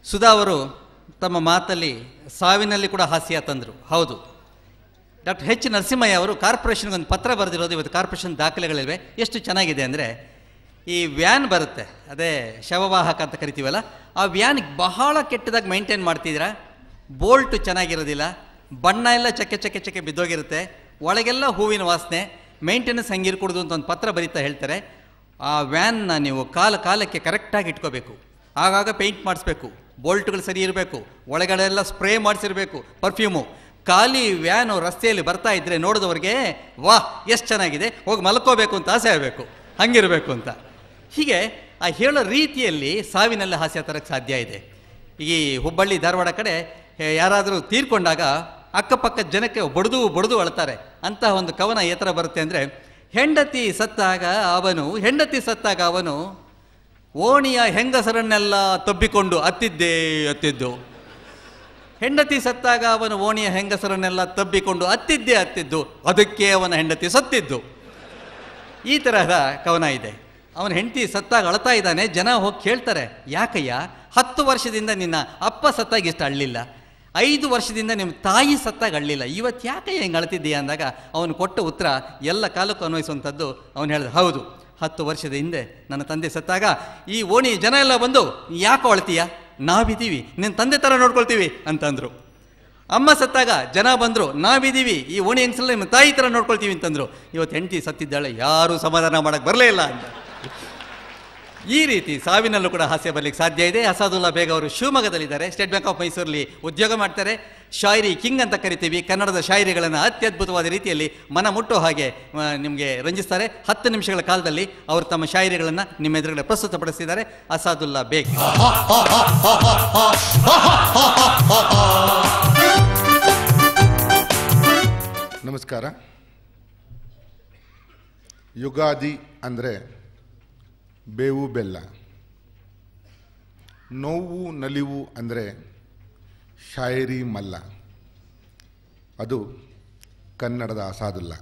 ಸುಧಾ ಅವರು ತಮ್ಮ ಮಾತಲ್ಲಿ ಸಾವಿನಲ್ಲಿ ಕೂಡ ಹಾಸ್ಯ ತಂದರು ಹೌದು ಡಾಕ್ಟರ್ ಎಚ್ ನರಸಿಂಹಯ್ಯ ಅವರು ಕಾರ್ಪೊರೇಷನ್ಗೆ ಒಂದು ಪತ್ರ ಬರೆದಿರೋದು ಇವತ್ತು ಕಾರ್ಪೊರೇಷನ್ ದಾಖಲೆಗಳಿವೆ ಎಷ್ಟು ಚೆನ್ನಾಗಿದೆ ಅಂದರೆ ಈ ವ್ಯಾನ್ ಬರುತ್ತೆ ಅದೇ ಶವವಾಹಕ ಅಂತ ಕರಿತೀವಲ್ಲ ಆ ವ್ಯಾನ್ ಬಹಳ ಕೆಟ್ಟದಾಗಿ ಮೈಂಟೈನ್ ಮಾಡ್ತಿದ್ದೀರಾ ಬೋಲ್ಟು ಚೆನ್ನಾಗಿರೋದಿಲ್ಲ ಬಣ್ಣ ಎಲ್ಲ ಚಕ್ಕೆ ಚಕ್ಕೆ ಚಕ್ಕೆ ಬಿದ್ದೋಗಿರುತ್ತೆ ಒಳಗೆಲ್ಲ ಹೂವಿನ ವಾಸನೆ ಮೇಂಟೆನೆನ್ಸ್ ಹಂಗಿರ್ಕೊಡ್ದು ಅಂತ ಒಂದು ಪತ್ರ ಬರೀತಾ ಹೇಳ್ತಾರೆ ಆ ವ್ಯಾನ್ನ ನೀವು ಕಾಲ ಕಾಲಕ್ಕೆ ಕರೆಕ್ಟಾಗಿ ಇಟ್ಕೋಬೇಕು ಆಗಾಗ ಪೇಂಟ್ ಮಾಡಿಸ್ಬೇಕು ಬೋಲ್ಟ್ಗಳು ಸರಿ ಇರಬೇಕು ಒಳಗಡೆ ಎಲ್ಲ ಸ್ಪ್ರೇ ಮಾಡಿಸಿರ್ಬೇಕು ಪರ್ಫ್ಯೂಮು ಖಾಲಿ ವ್ಯಾನು ರಸ್ತೆಯಲ್ಲಿ ಬರ್ತಾ ಇದ್ದರೆ ನೋಡಿದವ್ರಿಗೆ ವಾಹ್ ಎಷ್ಟು ಚೆನ್ನಾಗಿದೆ ಹೋಗಿ ಮಲ್ಕೋಬೇಕು ಅಂತ ಆಸೆ ಆಗಬೇಕು ಹಂಗಿರಬೇಕು ಅಂತ ಹೀಗೆ ಆ ಹೇಳೋ ರೀತಿಯಲ್ಲಿ ಸಾವಿನಲ್ಲಿ ಹಾಸ್ಯ ತರಕ್ಕೆ ಸಾಧ್ಯ ಇದೆ ಈ ಹುಬ್ಬಳ್ಳಿ ಧಾರವಾಡ ಕಡೆ ಏ, ಯಾರಾದರೂ ತೀರ್ಕೊಂಡಾಗ ಅಕ್ಕಪಕ್ಕದ ಜನಕ್ಕೆ ಬಡ್ದು ಬಡ್ದು ಅಳ್ತಾರೆ ಅಂತಹ ಒಂದು ಕವನ ಈ ಥರ ಬರುತ್ತೆ ಅಂದರೆ ಹೆಂಡತಿ ಸತ್ತಾಗ ಅವನು ಹೆಂಡತಿ ಸತ್ತಾಗ ಅವನು ಓಣಿಯ ಹೆಂಗಸರನ್ನೆಲ್ಲ ತಬ್ಬಿಕೊಂಡು ಅತ್ತಿದ್ದೇ ಅತ್ತಿದ್ದು ಹೆಂಡತಿ ಸತ್ತಾಗ ಅವನು ಓಣಿಯ ಹೆಂಗಸರನ್ನೆಲ್ಲ ತಬ್ಬಿಕೊಂಡು ಅತ್ತಿದ್ದೇ ಅತ್ತಿದ್ದು ಅದಕ್ಕೆ ಅವನ ಹೆಂಡತಿ ಸತ್ತಿದ್ದು ಈ ತರಹದ ಕವನ ಇದೆ ಅವನ ಹೆಂಡತಿ ಸತ್ತಾಗ ಅಳ್ತಾ ಇದ್ದಾನೆ ಜನ ಹೋಗಿ ಕೇಳ್ತಾರೆ ಯಾಕಯ್ಯ ಹತ್ತು ವರ್ಷದಿಂದ ನಿನ್ನ ಅಪ್ಪ ಸತ್ತಾಗ ಇಷ್ಟು ಅಳ್ಳಿಲ್ಲ ಐದು ವರ್ಷದಿಂದ ನಿಮ್ಮ ತಾಯಿ ಸತ್ತಾಗ ಅಳ್ಳಿಲ್ಲ ಇವತ್ತು ಯಾಕೆ ಹೆಂಗೆ ಅಳ್ತಿದ್ದೀಯ ಅಂದಾಗ ಅವನು ಕೊಟ್ಟ ಉತ್ತರ ಎಲ್ಲ ಕಾಲಕ್ಕೂ ಅನ್ವಯಿಸುವಂಥದ್ದು ಅವನು ಹೇಳಿದ ಹೌದು ಹತ್ತು ವರ್ಷದ ಹಿಂದೆ ನನ್ನ ತಂದೆ ಸತ್ತಾಗ ಈ ಓಣಿ ಜನ ಎಲ್ಲ ಬಂದು ಯಾಕೋ ಅಳ್ತೀಯ ನಾವಿದ್ದೀವಿ ನಿನ್ನ ತಂದೆ ಥರ ನೋಡ್ಕೊಳ್ತೀವಿ ಅಂತಂದರು ಅಮ್ಮ ಸತ್ತಾಗ ಜನ ಬಂದರು ನಾವಿದ್ದೀವಿ ಈ ಓಣಿ ಹೆಂಗಸಲ್ಲ ನಿಮ್ಮ ತಾಯಿ ಥರ ನೋಡ್ಕೊಳ್ತೀವಿ ಅಂತಂದರು ಇವತ್ತು ಹೆಂಡತಿ ಸತ್ತಿದ್ದಾಳೆ ಯಾರೂ ಸಮಾಧಾನ ಮಾಡೋಕ್ಕೆ ಬರಲೇ ಇಲ್ಲ ಅಂತ ಈ ರೀತಿ ಸಾವಿನಲ್ಲೂ ಕೂಡ ಹಾಸ್ಯ ಬರಲಿಕ್ಕೆ ಸಾಧ್ಯ ಇದೆ ಅಸಾದುಲ್ಲಾ ಬೇಗ ಅವರು ಶಿವಮೊಗ್ಗದಲ್ಲಿದ್ದಾರೆ ಸ್ಟೇಟ್ ಬ್ಯಾಂಕ್ ಆಫ್ ಮೈಸೂರಲ್ಲಿ ಉದ್ಯೋಗ ಮಾಡ್ತಾರೆ ಶಾಯರಿ ಕಿಂಗ್ ಅಂತ ಕರಿತೀವಿ ಕನ್ನಡದ ಶಾಯರಿಗಳನ್ನು ಅತ್ಯದ್ಭುತವಾದ ರೀತಿಯಲ್ಲಿ ಮನ ಮುಟ್ಟೋ ಹಾಗೆ ಆ, ನಿಮಗೆ ರಂಜಿಸ್ತಾರೆ ಹತ್ತು ನಿಮಿಷಗಳ ಕಾಲದಲ್ಲಿ ಅವರು ತಮ್ಮ ಶಾಯರಿಗಳನ್ನು ನಿಮ್ಮ ಎದುರುಗಡೆ ಪ್ರಸ್ತುತಪಡಿಸಿದ್ದಾರೆ ಅಸಾದುಲ್ಲಾ ಬೇಗ್ ನಮಸ್ಕಾರ ಯುಗಾದಿ ಅಂದರೆ ಬೇವು ಬೆಲ್ಲ ನೋವು ನಲಿವು ಅಂದರೆ ಶಾಯರಿ ಮಲ್ಲ ಅದು ಕನ್ನಡದ ಅಸಾದುಲ್ಲ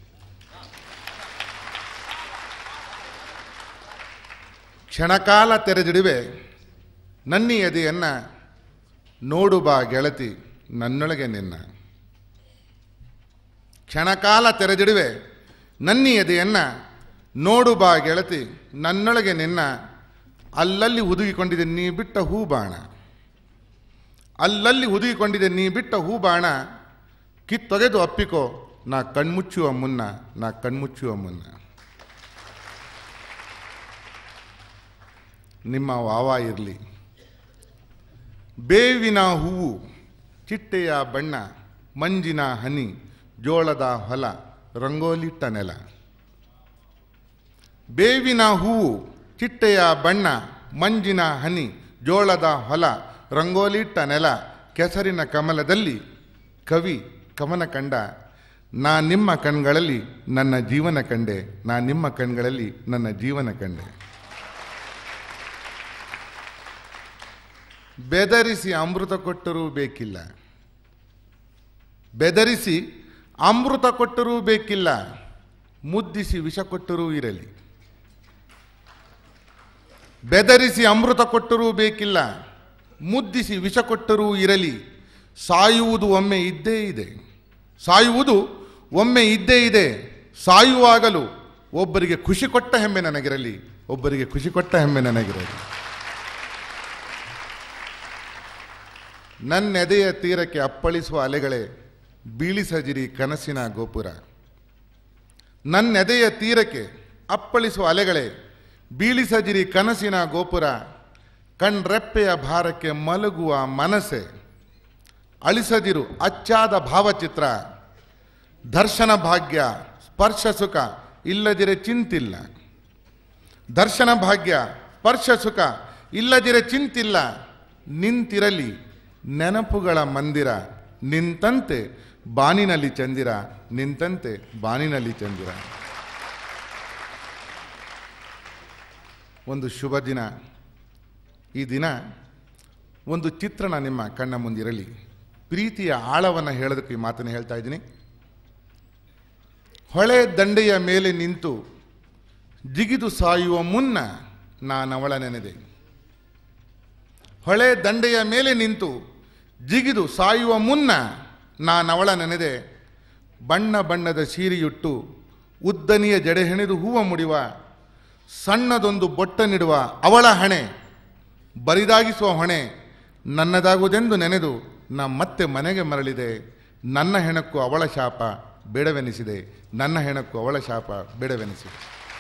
ಕ್ಷಣಕಾಲ ತೆರೆದಿಡುವೆ ನನ್ನಿ ಎದೆಯನ್ನು ನೋಡು ಬಾ ಗೆಳತಿ ನನ್ನೊಳಗೆ ನಿನ್ನ ಕ್ಷಣಕಾಲ ತೆರೆದಿಡುವೆ ನನ್ನಿ ಎದೆಯನ್ನ ನೋಡು ಬಾ ಗೆಳತಿ ನನ್ನೊಳಗೆ ನಿನ್ನ ಅಲ್ಲಲ್ಲಿ ಹುದುಗಿಕೊಂಡಿದೆ ನೀ ಬಿಟ್ಟ ಹೂ ಬಾಣ ಅಲ್ಲಲ್ಲಿ ಹುದುಗಿಕೊಂಡಿದೆ ನೀ ಬಿಟ್ಟ ಹೂ ಬಾಣ ಕಿತ್ತೊಗೆದು ಅಪ್ಪಿಕೋ ನಾ ಕಣ್ಮುಚ್ಚುವ ಮುನ್ನ ನಾ ಕಣ್ಮುಚ್ಚುವ ಮುನ್ನ ನಿಮ್ಮ ವಾವ ಇರಲಿ ಬೇವಿನ ಹೂವು ಚಿಟ್ಟೆಯ ಬಣ್ಣ ಮಂಜಿನ ಹನಿ ಜೋಳದ ಹೊಲ ರಂಗೋಲಿಟ್ಟ ನೆಲ ಬೇವಿನ ಹೂವು ಚಿಟ್ಟೆಯ ಬಣ್ಣ ಮಂಜಿನ ಹನಿ ಜೋಳದ ಹೊಲ ರಂಗೋಲಿಟ್ಟ ನೆಲ ಕೆಸರಿನ ಕಮಲದಲ್ಲಿ ಕವಿ ಕಮನ ಕಂಡ ನಾ ನಿಮ್ಮ ಕಣ್ಗಳಲ್ಲಿ ನನ್ನ ಜೀವನ ಕಂಡೆ ನಾ ನಿಮ್ಮ ಕಣ್ಗಳಲ್ಲಿ ನನ್ನ ಜೀವನ ಕಂಡೆ ಬೆದರಿಸಿ ಅಮೃತ ಕೊಟ್ಟರೂ ಬೇಕಿಲ್ಲ ಬೆದರಿಸಿ ಅಮೃತ ಕೊಟ್ಟರೂ ಬೇಕಿಲ್ಲ ಮುದ್ದಿಸಿ ವಿಷ ಕೊಟ್ಟರೂ ಇರಲಿ ಬೆದರಿಸಿ ಅಮೃತ ಕೊಟ್ಟರೂ ಬೇಕಿಲ್ಲ ಮುದ್ದಿಸಿ ವಿಷ ಕೊಟ್ಟರೂ ಇರಲಿ ಸಾಯುವುದು ಒಮ್ಮೆ ಇದ್ದೇ ಇದೆ ಸಾಯುವುದು ಒಮ್ಮೆ ಇದ್ದೇ ಇದೆ ಸಾಯುವಾಗಲೂ ಒಬ್ಬರಿಗೆ ಖುಷಿ ಕೊಟ್ಟ ಹೆಮ್ಮೆ ನನಗಿರಲಿ ಒಬ್ಬರಿಗೆ ಖುಷಿ ಕೊಟ್ಟ ಹೆಮ್ಮೆ ನನಗಿರಲಿ ನನ್ನೆದೆಯ ತೀರಕ್ಕೆ ಅಪ್ಪಳಿಸುವ ಅಲೆಗಳೇ ಬೀಳಿಸಜಿರಿ ಕನಸಿನ ಗೋಪುರ ನನ್ನೆದೆಯ ತೀರಕ್ಕೆ ಅಪ್ಪಳಿಸುವ ಅಲೆಗಳೇ ಬೀಳಿಸಜಿರಿ ಕನಸಿನ ಗೋಪುರ ಕಣ್ರೆಪ್ಪೆಯ ಭಾರಕ್ಕೆ ಮಲಗುವ ಮನಸ್ಸೆ ಅಳಿಸದಿರು ಅಚ್ಚಾದ ಭಾವಚಿತ್ರ ದರ್ಶನ ಭಾಗ್ಯ ಸ್ಪರ್ಶ ಸುಖ ಇಲ್ಲದಿರೆ ಚಿಂತಿಲ್ಲ ದರ್ಶನ ಭಾಗ್ಯ ಸ್ಪರ್ಶ ಸುಖ ಇಲ್ಲದಿರೆ ಚಿಂತಿಲ್ಲ ನಿಂತಿರಲಿ ನೆನಪುಗಳ ಮಂದಿರ ನಿಂತಂತೆ ಬಾನಿನಲ್ಲಿ ಚಂದಿರ ನಿಂತಂತೆ ಬಾನಿನಲ್ಲಿ ಚಂದಿರ ಒಂದು ಶುಭ ದಿನ ಈ ದಿನ ಒಂದು ಚಿತ್ರಣ ನಿಮ್ಮ ಕಣ್ಣ ಮುಂದಿರಲಿ ಪ್ರೀತಿಯ ಆಳವನ್ನು ಹೇಳೋದಕ್ಕೆ ಈ ಮಾತನ್ನು ಹೇಳ್ತಾ ಇದ್ದೀನಿ ಹೊಳೆ ದಂಡೆಯ ಮೇಲೆ ನಿಂತು ಜಿಗಿದು ಸಾಯುವ ಮುನ್ನ ನಾನವಳ ನೆನೆದೆ ಹೊಳೆ ದಂಡೆಯ ಮೇಲೆ ನಿಂತು ಜಿಗಿದು ಸಾಯುವ ಮುನ್ನ ನಾನವಳ ನೆನೆದೆ ಬಣ್ಣ ಬಣ್ಣದ ಸೀರೆಯುಟ್ಟು ಉದ್ದನೆಯ ಜಡೆ ಹೆಣೆದು ಹೂವ ಮುಡಿವ ಸಣ್ಣದೊಂದು ಬೊಟ್ಟ ನೀಡುವ ಅವಳ ಹಣೆ ಬರಿದಾಗಿಸುವ ಹೊಣೆ ನನ್ನದಾಗುವುದೆಂದು ನೆನೆದು ನಾ ಮತ್ತೆ ಮನೆಗೆ ಮರಳಿದೆ ನನ್ನ ಹೆಣಕ್ಕೂ ಅವಳ ಶಾಪ ಬೇಡವೆನಿಸಿದೆ ನನ್ನ ಹೆಣಕ್ಕೂ ಅವಳ ಶಾಪ ಬೇಡವೆನಿಸಿದೆ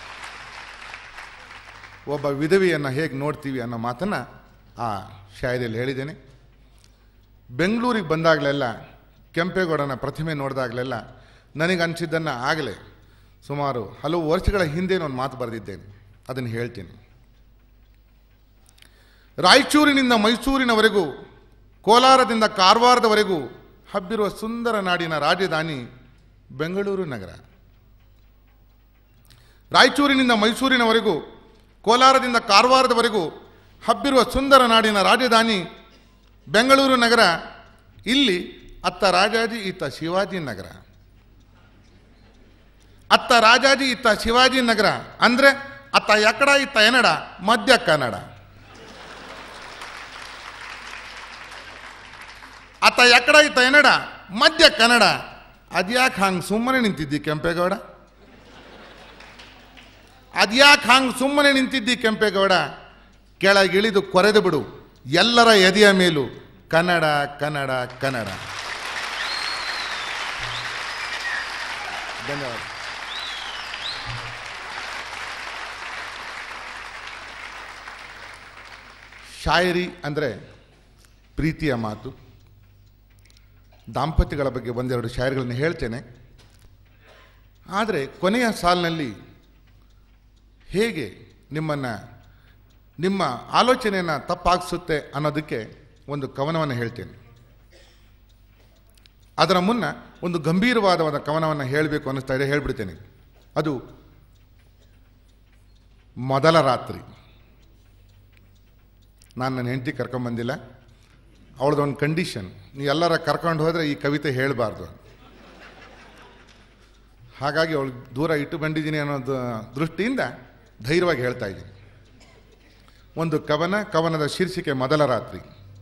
ಒಬ್ಬ ವಿಧವೆಯನ್ನು ಹೇಗೆ ನೋಡ್ತೀವಿ ಅನ್ನೋ ಮಾತನ್ನು ಆ ಶಾಯರಿಯಲ್ಲಿ ಹೇಳಿದ್ದೇನೆ ಬೆಂಗಳೂರಿಗೆ ಬಂದಾಗಲೆಲ್ಲ ಕೆಂಪೇಗೌಡನ ಪ್ರತಿಮೆ ನೋಡಿದಾಗಲೆಲ್ಲ ನನಗೆ ಅನಿಸಿದ್ದನ್ನು ಆಗಲೇ ಸುಮಾರು ಹಲವು ವರ್ಷಗಳ ಹಿಂದೆ ಒಂದು ಮಾತು ಬರೆದಿದ್ದೇನೆ ಅದನ್ನು ಹೇಳ್ತೀನಿ ರಾಯಚೂರಿನಿಂದ ಮೈಸೂರಿನವರೆಗೂ ಕೋಲಾರದಿಂದ ಕಾರವಾರದವರೆಗೂ ಹಬ್ಬಿರುವ ಸುಂದರ ನಾಡಿನ ರಾಜಧಾನಿ ಬೆಂಗಳೂರು ನಗರ ರಾಯಚೂರಿನಿಂದ ಮೈಸೂರಿನವರೆಗೂ ಕೋಲಾರದಿಂದ ಕಾರವಾರದವರೆಗೂ ಹಬ್ಬಿರುವ ಸುಂದರ ನಾಡಿನ ರಾಜಧಾನಿ ಬೆಂಗಳೂರು ನಗರ ಇಲ್ಲಿ ಅತ್ತ ರಾಜಾಜಿ ಇತ್ತ ಶಿವಾಜಿ ನಗರ ಅತ್ತ ರಾಜಾಜಿ ಇತ್ತ ಶಿವಾಜಿ ನಗರ ಅಂದ್ರೆ ಅತ್ತ ಎಕಡ ಇತ್ತ ಎನಡ ಮಧ್ಯ ಕನ್ನಡ ಅತ್ತ ಎಕಡ ಇತ್ತ ಎನಡ ಮಧ್ಯ ಕನ್ನಡ ಅದ್ಯಾಕೆ ಹಂಗೆ ಸುಮ್ಮನೆ ನಿಂತಿದ್ದಿ ಕೆಂಪೇಗೌಡ ಅದ್ಯಾಕೆ ಹಂಗೆ ಸುಮ್ಮನೆ ನಿಂತಿದ್ದಿ ಕೆಂಪೇಗೌಡ ಕೆಳಗಿಳಿದು ಕೊರೆದು ಬಿಡು ಎಲ್ಲರ ಎದೆಯ ಮೇಲೂ ಕನ್ನಡ ಕನ್ನಡ ಕನ್ನಡ ಧನ್ಯವಾದ ಶಾಯರಿ ಅಂದರೆ ಪ್ರೀತಿಯ ಮಾತು ದಾಂಪತ್ಯಗಳ ಬಗ್ಗೆ ಒಂದೆರಡು ಶಾಯರಿಗಳನ್ನು ಹೇಳ್ತೇನೆ ಆದರೆ ಕೊನೆಯ ಸಾಲಿನಲ್ಲಿ ಹೇಗೆ ನಿಮ್ಮನ್ನು ನಿಮ್ಮ ಆಲೋಚನೆಯನ್ನು ತಪ್ಪಾಗಿಸುತ್ತೆ ಅನ್ನೋದಕ್ಕೆ ಒಂದು ಕವನವನ್ನು ಹೇಳ್ತೇನೆ ಅದರ ಮುನ್ನ ಒಂದು ಗಂಭೀರವಾದ ಒಂದು ಕವನವನ್ನು ಹೇಳಬೇಕು ಅನ್ನಿಸ್ತಾ ಇದೆ ಹೇಳ್ಬಿಡ್ತೇನೆ ಅದು ಮೊದಲ ರಾತ್ರಿ ನಾನು ನನ್ನ ಹೆಂಡತಿ ಕರ್ಕೊಂಬಂದಿಲ್ಲ ಅವಳದೊಂದು ಕಂಡೀಷನ್ ನೀ ಎಲ್ಲರ ಕರ್ಕೊಂಡು ಹೋದರೆ ಈ ಕವಿತೆ ಹೇಳಬಾರ್ದು ಹಾಗಾಗಿ ಅವಳು ದೂರ ಇಟ್ಟು ಬಂದಿದ್ದೀನಿ ಅನ್ನೋದು ದೃಷ್ಟಿಯಿಂದ ಧೈರ್ಯವಾಗಿ ಹೇಳ್ತಾ ಇದ್ದೀನಿ ಒಂದು ಕವನ ಕವನದ ಶೀರ್ಷಿಕೆ ಮೊದಲ ರಾತ್ರಿ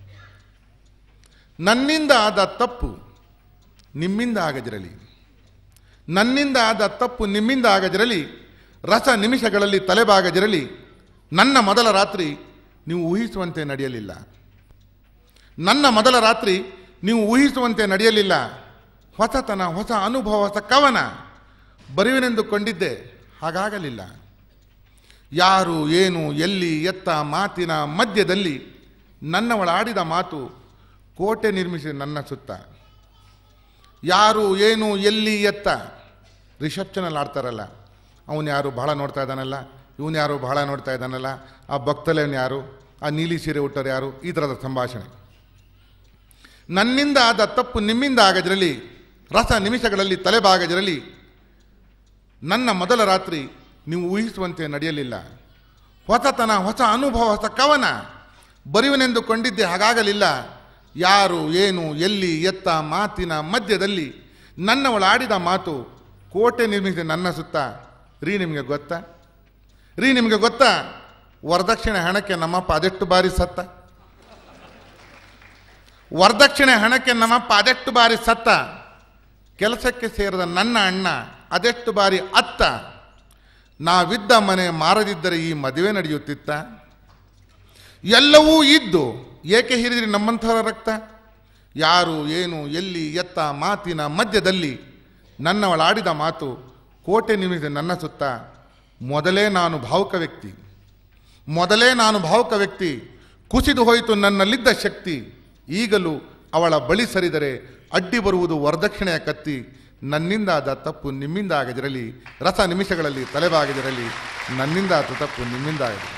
ನನ್ನಿಂದ ಆದ ತಪ್ಪು ನಿಮ್ಮಿಂದ ಆಗದಿರಲಿ ನನ್ನಿಂದ ಆದ ತಪ್ಪು ನಿಮ್ಮಿಂದ ಆಗದಿರಲಿ ರಸ ನಿಮಿಷಗಳಲ್ಲಿ ತಲೆಬಾಗದಿರಲಿ ನನ್ನ ಮೊದಲ ರಾತ್ರಿ ನೀವು ಊಹಿಸುವಂತೆ ನಡೆಯಲಿಲ್ಲ ನನ್ನ ಮೊದಲ ರಾತ್ರಿ ನೀವು ಊಹಿಸುವಂತೆ ನಡೆಯಲಿಲ್ಲ ಹೊಸತನ ಹೊಸ ಅನುಭವ ಹೊಸ ಕವನ ಬರುವೆನೆಂದುಕೊಂಡಿದ್ದೆ ಹಾಗಾಗಲಿಲ್ಲ ಯಾರು ಏನು ಎಲ್ಲಿ ಎತ್ತ ಮಾತಿನ ಮಧ್ಯದಲ್ಲಿ ನನ್ನವಳ ಆಡಿದ ಮಾತು ಕೋಟೆ ನಿರ್ಮಿಸಿ ನನ್ನ ಸುತ್ತ ಯಾರು ಏನು ಎಲ್ಲಿ ಎತ್ತ ರಿಸೆಪ್ಷನಲ್ಲಿ ಆಡ್ತಾರಲ್ಲ ಅವನು ಯಾರು ಬಹಳ ನೋಡ್ತಾ ಇದ್ದಾನಲ್ಲ ಇವನು ಯಾರು ಬಹಳ ನೋಡ್ತಾ ಇದ್ದಾನಲ್ಲ ಆ ಭಕ್ತಲೇವನು ಯಾರು ಆ ನೀಲಿ ಸೀರೆ ಹುಟ್ಟರು ಯಾರು ಈ ಥರದ ಸಂಭಾಷಣೆ ನನ್ನಿಂದ ಆದ ತಪ್ಪು ನಿಮ್ಮಿಂದ ಆಗದಿರಲಿ ರಸ ನಿಮಿಷಗಳಲ್ಲಿ ತಲೆಬಾಗದಿರಲಿ ನನ್ನ ಮೊದಲ ರಾತ್ರಿ ನೀವು ಊಹಿಸುವಂತೆ ನಡೆಯಲಿಲ್ಲ ಹೊಸತನ ಹೊಸ ಅನುಭವ ಹೊಸ ಕವನ ಬರುವನೆಂದುಕೊಂಡಿದ್ದೆ ಹಾಗಾಗಲಿಲ್ಲ ಯಾರು ಏನು ಎಲ್ಲಿ ಎತ್ತ ಮಾತಿನ ಮಧ್ಯದಲ್ಲಿ ನನ್ನವಳು ಆಡಿದ ಮಾತು ಕೋಟೆ ನಿರ್ಮಿಸಿದ ನನ್ನ ಸುತ್ತ ರೀ ನಿಮಗೆ ಗೊತ್ತಾ ರೀ ನಿಮಗೆ ಗೊತ್ತಾ ವರದಕ್ಷಿಣೆ ಹಣಕ್ಕೆ ನಮ್ಮಪ್ಪ ಅದೆಷ್ಟು ಬಾರಿ ಸತ್ತ ವರದಕ್ಷಿಣೆ ಹಣಕ್ಕೆ ನಮ್ಮಪ್ಪ ಅದೆಷ್ಟು ಬಾರಿ ಸತ್ತ ಕೆಲಸಕ್ಕೆ ಸೇರಿದ ನನ್ನ ಅಣ್ಣ ಅದೆಷ್ಟು ಬಾರಿ ಅತ್ತ ನಾವಿದ್ದ ಮನೆ ಮಾರದಿದ್ದರೆ ಈ ಮದುವೆ ನಡೆಯುತ್ತಿತ್ತ ಎಲ್ಲವೂ ಇದ್ದು ಏಕೆ ಹಿರಿದ್ರಿ ನಮ್ಮಂಥವರ ರಕ್ತ ಯಾರು ಏನು ಎಲ್ಲಿ ಎತ್ತ ಮಾತಿನ ಮಧ್ಯದಲ್ಲಿ ನನ್ನವಳಾಡಿದ ಮಾತು ಕೋಟೆ ನಿಮಿಷ ನನ್ನ ಸುತ್ತ ಮೊದಲೇ ನಾನು ಭಾವುಕ ವ್ಯಕ್ತಿ ಮೊದಲೇ ನಾನು ಭಾವುಕ ವ್ಯಕ್ತಿ ಕುಸಿದು ಹೋಯಿತು ನನ್ನಲ್ಲಿದ್ದ ಶಕ್ತಿ ಈಗಲೂ ಅವಳ ಬಳಿ ಸರಿದರೆ ಅಡ್ಡಿ ಬರುವುದು ವರದಕ್ಷಿಣೆಯ ಕತ್ತಿ ನನ್ನಿಂದ ಆದ ತಪ್ಪು ನಿಮ್ಮಿಂದ ಆಗದಿರಲಿ ರಸ ನಿಮಿಷಗಳಲ್ಲಿ ತಲೆಬಾಗದಿರಲಿ ನನ್ನಿಂದ ಆದ ತಪ್ಪು ನಿಮ್ಮಿಂದ ಆಗದಿರಲಿ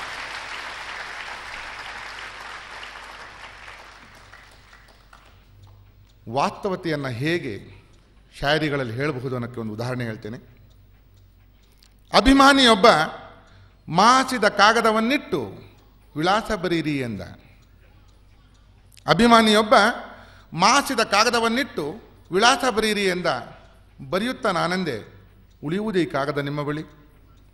ವಾಸ್ತವತೆಯನ್ನು ಹೇಗೆ ಶಾಯರಿಗಳಲ್ಲಿ ಹೇಳಬಹುದು ಅನ್ನೋಕ್ಕೆ ಒಂದು ಉದಾಹರಣೆ ಹೇಳ್ತೇನೆ ಅಭಿಮಾನಿಯೊಬ್ಬ ಮಾಸಿದ ಕಾಗದವನ್ನಿಟ್ಟು ವಿಳಾಸ ಬರೀರಿ ಎಂದ ಅಭಿಮಾನಿಯೊಬ್ಬ ಮಾಸಿದ ಕಾಗದವನ್ನಿಟ್ಟು ವಿಳಾಸ ಬರೀರಿ ಎಂದ ಬರೆಯುತ್ತ ನಾನೆಂದೆ ಉಳಿಯುವುದೇ ಈ ಕಾಗದ ನಿಮ್ಮ ಬಳಿ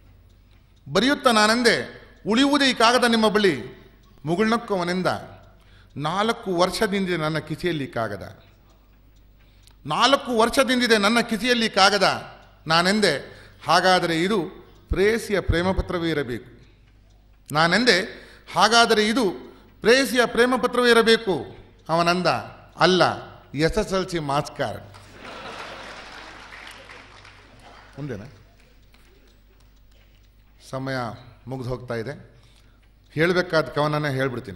ಬರೆಯುತ್ತ ನಾನೆಂದೆ ಉಳಿಯುವುದೇ ಈ ಕಾಗದ ನಿಮ್ಮ ಬಳಿ ಮುಗುಳ್ನಕ್ಕವನೆಂದ ನಾಲ್ಕು ವರ್ಷದಿಂದಿದೆ ನನ್ನ ಕಿಸೆಯಲ್ಲಿ ಕಾಗದ ನಾಲ್ಕು ವರ್ಷದಿಂದಿದೆ ನನ್ನ ಕಿಸೆಯಲ್ಲಿ ಕಾಗದ ನಾನೆಂದೆ ಹಾಗಾದರೆ ಇದು ಪ್ರೇಯಸಿಯ ಪ್ರೇಮಪತ್ರವೇ ಇರಬೇಕು ನಾನೆಂದೆ ಹಾಗಾದರೆ ಇದು ಪ್ರೇಯಸಿಯ ಪ್ರೇಮಪತ್ರವೇ ಇರಬೇಕು ಅವನಂದ ಅಲ್ಲ S S L C marks card ಮುಂದೆನಾ ಸಮಯ ಮುಗಿದು ಹೋಗ್ತಾ ಇದೆ ಹೇಳಬೇಕಾದ ಕವನನೇ ಹೇಳ್ಬಿಡ್ತೀನಿ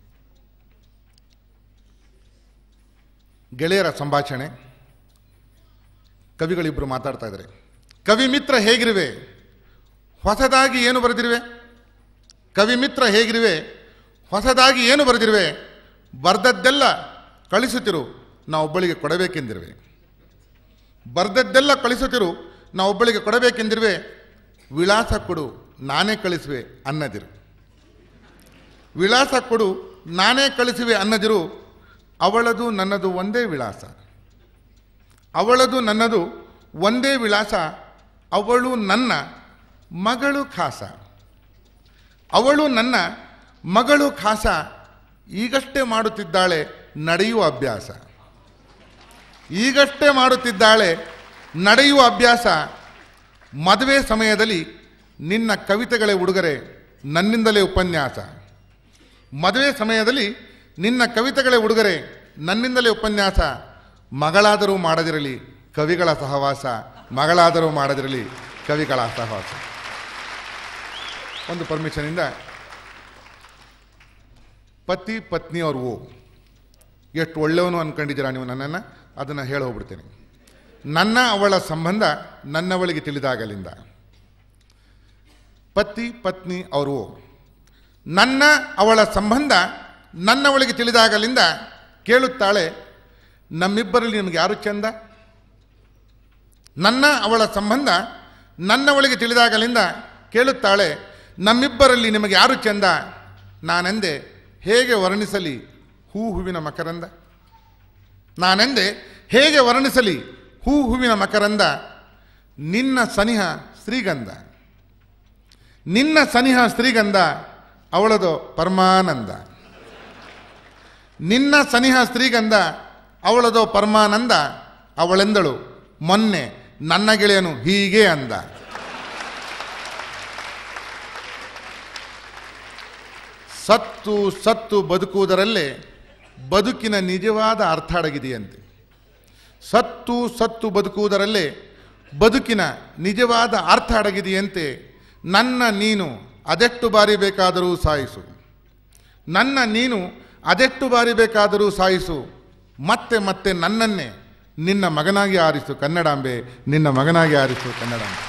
ಗೆಳೆಯರ ಸಂಭಾಷಣೆ ಕವಿಗಳಿಬ್ಬರು ಮಾತಾಡ್ತಾ ಇದ್ದಾರೆ ಕವಿ ಮಿತ್ರ ಹೇಗಿರುವೆ ಹೊಸದಾಗಿ ಏನು ಬರೆದಿರುವೆ ಕವಿ ಮಿತ್ರ ಹೇಗಿರುವೆ ಹೊಸದಾಗಿ ಏನು ಬರೆದಿರುವೆ ಬರ್ದದ್ದೆಲ್ಲ ಕಳಿಸುತ್ತಿರು ನಾವೊಬ್ಬಳಿಗೆ ಕೊಡಬೇಕೆಂದಿರುವೆ ಬರ್ದದ್ದೆಲ್ಲ ಕಳಿಸುತ್ತಿರು ನಾವೊಬ್ಬಳಿಗೆ ಕೊಡಬೇಕೆಂದಿರುವೆ ವಿಳಾಸ ಕೊಡು ನಾನೇ ಕಳಿಸುವೆ ಅನ್ನದಿರು ವಿಳಾಸ ಕೊಡು ನಾನೇ ಕಳಿಸುವೆ ಅನ್ನದಿರು ಅವಳದು ನನ್ನದು ಒಂದೇ ವಿಳಾಸ ಅವಳದು ನನ್ನದು ಒಂದೇ ವಿಳಾಸ ಅವಳು ನನ್ನ ಮಗಳು ಖಾಸ ಅವಳು ನನ್ನ ಮಗಳು ಖಾಸ ಈಗಷ್ಟೇ ಮಾಡುತ್ತಿದ್ದಾಳೆ ನಡೆಯುವ ಅಭ್ಯಾಸ ಈಗಷ್ಟೇ ಮಾಡುತ್ತಿದ್ದಾಳೆ ನಡೆಯುವ ಅಭ್ಯಾಸ ಮದುವೆ ಸಮಯದಲ್ಲಿ ನಿನ್ನ ಕವಿತೆಗಳೇ ಉಡುಗೊರೆ ನನ್ನಿಂದಲೇ ಉಪನ್ಯಾಸ ಮದುವೆ ಸಮಯದಲ್ಲಿ ನಿನ್ನ ಕವಿತೆಗಳೇ ಉಡುಗೊರೆ ನನ್ನಿಂದಲೇ ಉಪನ್ಯಾಸ ಮಗಳಾದರೂ ಮಾಡದಿರಲಿ ಕವಿಗಳ ಸಹವಾಸ ಮಗಳಾದರೂ ಮಾಡದಿರಲಿ ಕವಿಗಳ ಸಹವಾಸ ಒಂದು ಪರ್ಮಿಷನಿಂದ ಪತಿ ಪತ್ನಿಯವರು ಓ ಎಷ್ಟು ಒಳ್ಳೆಯವನು ಅನ್ಕೊಂಡಿದ್ದೀರಾ ನೀವು ನನ್ನನ್ನು ಅದನ್ನು ಹೇಳಿ ಹೋಗ್ಬಿಡ್ತೇನೆ ನನ್ನ ಅವಳ ಸಂಬಂಧ ನನ್ನವಳಿಗೆ ತಿಳಿದಾಗಲಿಂದ ಪತಿ ಪತ್ನಿ ಅವರು ಓ ನನ್ನ ಅವಳ ಸಂಬಂಧ ನನ್ನವಳಿಗೆ ತಿಳಿದಾಗಲಿಂದ ಕೇಳುತ್ತಾಳೆ ನಮ್ಮಿಬ್ಬರಲ್ಲಿ ನಿನಗೆ ಯಾರು ಚಂದ ನನ್ನ ಅವಳ ಸಂಬಂಧ ನನ್ನವಳಿಗೆ ತಿಳಿದಾಗಲಿಂದ ಕೇಳುತ್ತಾಳೆ ನಮ್ಮಿಬ್ಬರಲ್ಲಿ ನಿಮಗೆ ಯಾರು ಚಂದ ನಾನೆಂದೆ ಹೇಗೆ ವರ್ಣಿಸಲಿ ಹೂ ಹೂವಿನ ಮಕರಂದ ನಾನೆಂದೆ ಹೇಗೆ ವರ್ಣಿಸಲಿ ಹೂ ಹೂವಿನ ಮಕರಂದ ನಿನ್ನ ಸನಿಹ ಶ್ರೀಗಂಧ ನಿನ್ನ ಸನಿಹ ಶ್ರೀಗಂಧ ಅವಳದು ಪರಮಾನಂದ ನಿನ್ನ ಸನಿಹ ಶ್ರೀಗಂಧ ಅವಳದು ಪರಮಾನಂದ ಅವಳೆಂದಳು ಮೊನ್ನೆ ನನ್ನ ಗೆಳೆಯನು ಹೀಗೆ ಅಂದ ಸತ್ತು ಸತ್ತು ಬದುಕುವುದರಲ್ಲೇ ಬದುಕಿನ ನಿಜವಾದ ಅರ್ಥ ಅಡಗಿದೆಯಂತೆ ಸತ್ತು ಸತ್ತು ಬದುಕುವುದರಲ್ಲೇ ಬದುಕಿನ ನಿಜವಾದ ಅರ್ಥ ಅಡಗಿದೆಯಂತೆ ನನ್ನ ನೀನು ಅದೆಷ್ಟು ಬಾರಿ ಬೇಕಾದರೂ ಸಾಯಿಸು ನನ್ನ ನೀನು ಅದೆಷ್ಟು ಬಾರಿ ಬೇಕಾದರೂ ಸಾಯಿಸು ಮತ್ತೆ ಮತ್ತೆ ನನ್ನನ್ನೇ ನಿನ್ನ ಮಗನಾಗಿ ಆರಿಸು ಕನ್ನಡಾಂಬೆ ನಿನ್ನ ಮಗನಾಗಿ ಆರಿಸು ಕನ್ನಡಾಂಬೆ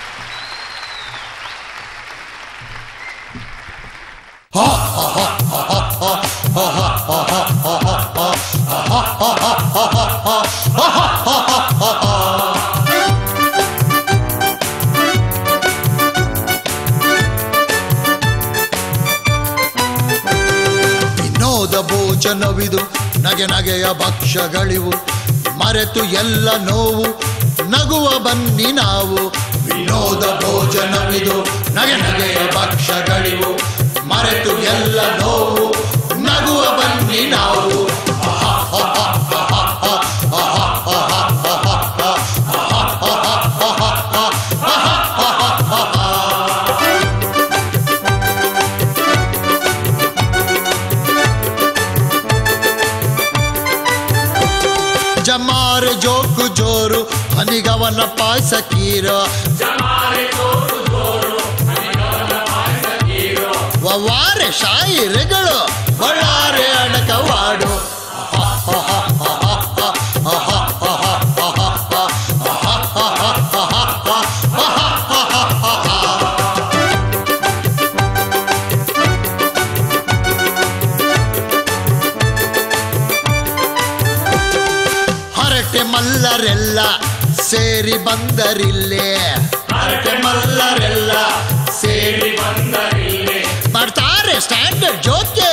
ವಿನೋದ ಭೋಜನವಿದು ನಗೆ ನಗೆಯ ಭಕ್ಷ್ಯಗಳಿವು ಮರೆತು ಎಲ್ಲ ನೋವು ನಗುವ ಬನ್ನಿ ನಾವು ವಿನೋದ ಭೋಜನವಿದು ನಗೆ ನಗೆಯ ಭಕ್ಷ್ಯಗಳಿವು ಮರೆತು ಎಲ್ಲ ನೋವು ನಗುವ ಬನ್ನಿ ನಾವು ಜಮಾರೆ ಜೋಕು ಜೋರು ಹನಿಗವನ ಪಾಯಸ ಕೀರ ವವಾರೆ ಶಾಯಿರೆಗಳು ಬಳ್ಳಾರೆ ಅಡಕವಾಡು ಹರಟೆ ಮಲ್ಲರೆಲ್ಲ ಸೇರಿ ಬಂದರಿಲ್ಲೇ ಹರಟೆ ಮಲ್ಲರೆಲ್ಲ ಸೇರಿ ಬಂದರಿಲ್ಲೇ ಮಾಡ್ತಾರೆ ಸ್ಟ್ಯಾಂಡರ್ಡ್ ಜೋಕೆ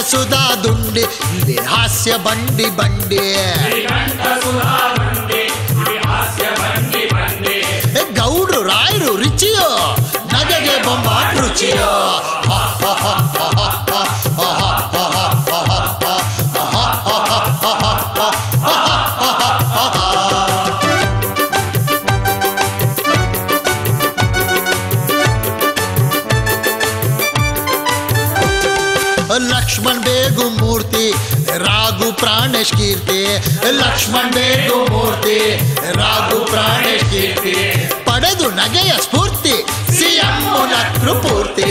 ಸುಧಾ ದುಂಡಿ ಇವೆ ಹಾಸ್ಯ ಬಂಡಿ ಬಂಡಿ ಏ, ಗೌಡ್ರು ರಾಯರು ರುಚಿಯೋ ನಗೆಗೆ ಬೊಂಬಾಟ್ ರುಚಿಯೋ ಲಕ್ಷ್ಮಣ್ ಬೇಗು ಮೂರ್ತಿ ರಾಘು ಪ್ರಾಣೇಶ್ ಕೀರ್ತಿ ಲಕ್ಷ್ಮಣ್ ಬೇಗು ಮೂರ್ತಿ ರಾಘು ಪ್ರಾಣೇಶ್ ಕೀರ್ತಿ ಪಡೆದು ನಗೆಯ ಸ್ಫೂರ್ತಿ ಸಿಎಂ ನಕ್ರು ಪೂರ್ತಿ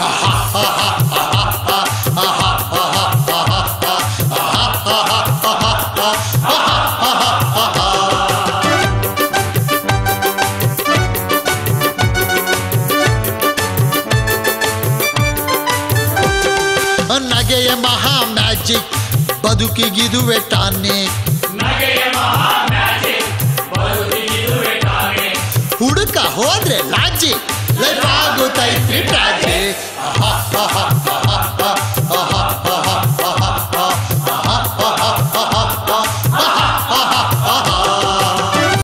ನಗೆಯ ಮಹಾ ಮ್ಯಾಜಿಕ್ ಬದುಕಿಗಿದುವೆ ಟಾನಿಕ್ ಹುಡುಕ ಹೋದ್ರೆ ಲಾಜಿಕ್ ಲೈಫ್ ಆಗುತ್ತೈತ್ರಿ ಟ್ರಾಜಿಕ್